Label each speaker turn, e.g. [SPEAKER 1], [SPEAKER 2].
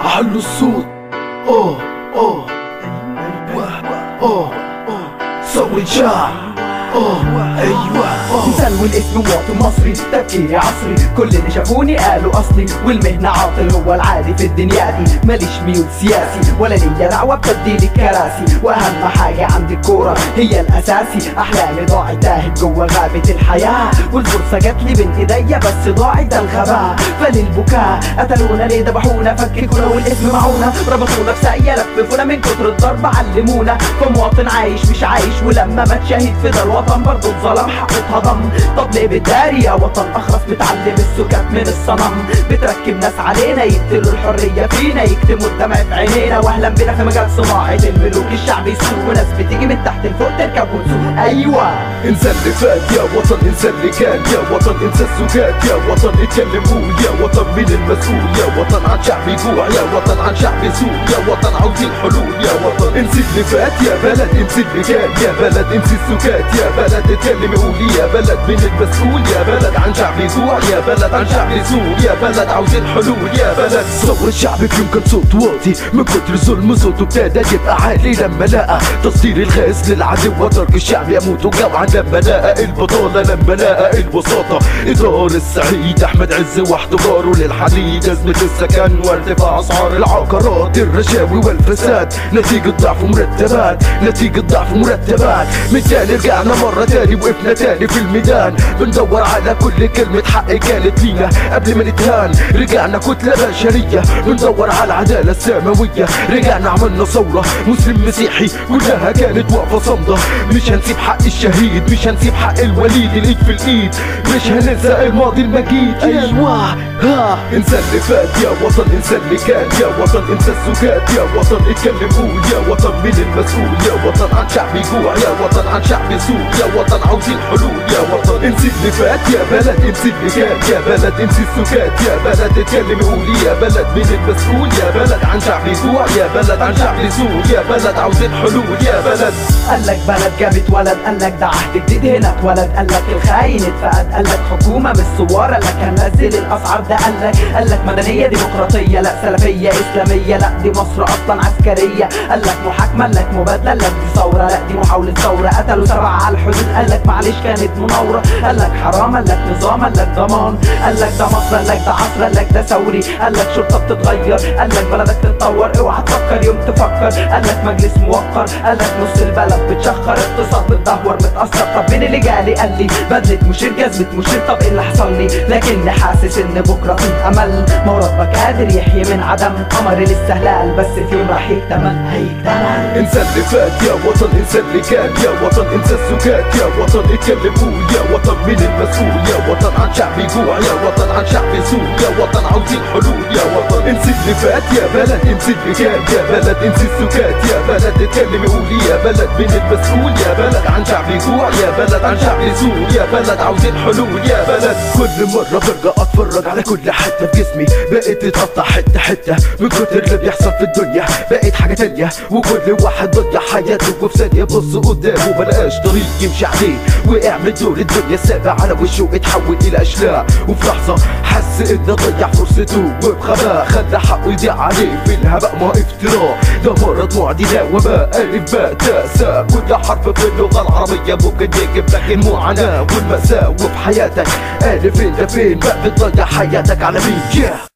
[SPEAKER 1] علوا الصوت اوه اوه اوه اوه صوت شعب اوه ايوه اوه
[SPEAKER 2] مثال والاسم مواطن مصري تفكيري عصري كل اللي شافوني قالوا اصلي والمهنة عاطل هو العادي في الدنيا دي ماليش ميول سياسي ولا ليا دعوة بتبديل الكراسي واهم حاجة عندي الكورة هي الاساسي احلامي ضاعت تاهت جوه غابة الحياة والفرصة جات لي بين ايديا بس ضاعت ده الغباء فللبكاء قتلونا ليه ذبحونا فككونا والاسم معونا ربطونا في ساقية لففونا من كتر الضرب علمونا فمواطن عايش مش عايش ولما مات شهيد في ده الوطن برضه اتظلم حقه اتهضم طب ليه بتداري يا وطن اخرس بتعلم السكات من الصنم بتركب ناس علينا يقتلوا الحرية فينا يكتموا الدمع في عينينا واهلا بنا في مجال صناعة الملوك الشعب يسوق وناس بتيجي من تحت لفوق تركب وتسوق ايوه
[SPEAKER 1] انسى اللي فات يا وطن انسى اللي كان يا وطن انسى السكات يا وطن اتكلم قول يا وطن مين المسؤول يا وطن عن شعب يجوع يا وطن عن شعب يسوق يا وطن عاوزين حلول يا وطن انسى اللي فات يا بلد انسى اللي كان يا بلد انسى السكات يا بلد اتكلم قول يا بلد مين المسؤول يا بلد عن شعب يجوع يا بلد عن شعب يسوق يا بلد عاوزين حلول يا بلد صور الشعب في يوم كان صوت واطي من كتر الظلم صوته ابتدى يبقى عالي لما لقى تصدير الغاز للعدو وترك الشعب يموت جوعا لما لقى البطالة لما لقى الوساطة إدار السعيد أحمد عز واحتضاره للحديد أزمة السكن وارتفاع أسعار العقارات الرشاوي والفساد نتيجة ضعف مرتبات نتيجة ضعف مرتبات من تاني رجعنا مرة تاني وقفنا تاني في الميدان بندور على كل كلمة حق كانت لينا قبل ما نتهان رجعنا كتلة بشرية بندور على العدالة السماوية رجعنا عملنا ثورة مسلم مسيحي كلها كانت واقفة صامدة مش هنسيب حق الشهيد مش هنسيب حق الوليد الايد في الايد مش هننسى الماضي المجيد ايوه ها انسى اللي فات يا وطن انسى اللي كان يا وطن انسى السكات يا وطن اتكلم قول يا وطن مين المسؤول يا وطن عن شعب يجوع يا وطن عن شعب يسوق يا وطن عاوزين حلول يا وطن انسى اللي فات يا بلد انسى اللي كان يا بلد انسى السكات يا بلد اتكلم قول يا بلد مين المسؤول يا بلد عن شعب يجوع يا بلد عن شعب يسوق يا بلد عاوزين حلول يا بلد
[SPEAKER 2] قالك بلد جابت ولد قالك ده عهد جديد هنا اتولد قالك الخاين اتفقد قالك حكومة مش ثوار قالك هننزل الأسعار ده قالك قالك مدنية ديمقراطية لا سلفية إسلامية لا دي مصر أصلا عسكرية قالك محاكمة قالك مبادلة قالك دي ثورة لا دي محاولة ثورة قتلوا سبعة على الحدود قالك معلش كانت مناورة قالك حرام قالك نظام قالك ضمان قالك ده مصر قالك ده عصر قالك ده ثوري قالك شرطة بتتغير قالك بلدك تتطور اوعى تفكر يوم تفكر قالك مجلس موقر قالك نص البلد بتشخر اقتصاد بتدهور متأثر طب مين اللي جالي قال لي بدلة مشير جذبة مشير طب ايه اللي حصل لي لكني حاسس ان بكرة فيه امل ما هو ربك قادر يحيي من عدم قمر الاستهلال بس في يوم راح يكتمل هيكتمل
[SPEAKER 1] انسى اللي فات يا وطن انسى اللي كان يا وطن انسى السكات يا وطن اتكلم قول يا وطن مين المسؤول يا وطن عن شعب يجوع يا وطن عن شعب يسوق يا وطن عاوزين حلول يا وطن انسى اللي فات يا بلد انسى اللي كان يا بلد انسى السكات يا بلد اتكلم قول يا بلد مين المسؤول يا بلد عن شعب يجوع يا بلد عن شعب يسوق يا بلد عاوزين حلول يا بلد كل مرة برجع اتفرج على كل حتة في جسمي بقيت تتقطع حتة حتة من كتر اللي بيحصل في الدنيا بقيت حاجة تانية وكل واحد ضيع حياته وفي ثانية بص قدامه ملقاش طريق يمشي عليه وقع من دور الدنيا السابع على وشه اتحول الى اشلاء وفي لحظة حس انه ضيع فرصته وبغباء خلى حقه يضيع عليه في الهباء ما افتراء ده مرض معدي لا وباء الف باء تاء ساء كل حرف في اللغة العربية ممكن يجيب لك المعاناة والمأساة وفي حياتك الف انت فين بقى بتضيع حياتك على مين yeah.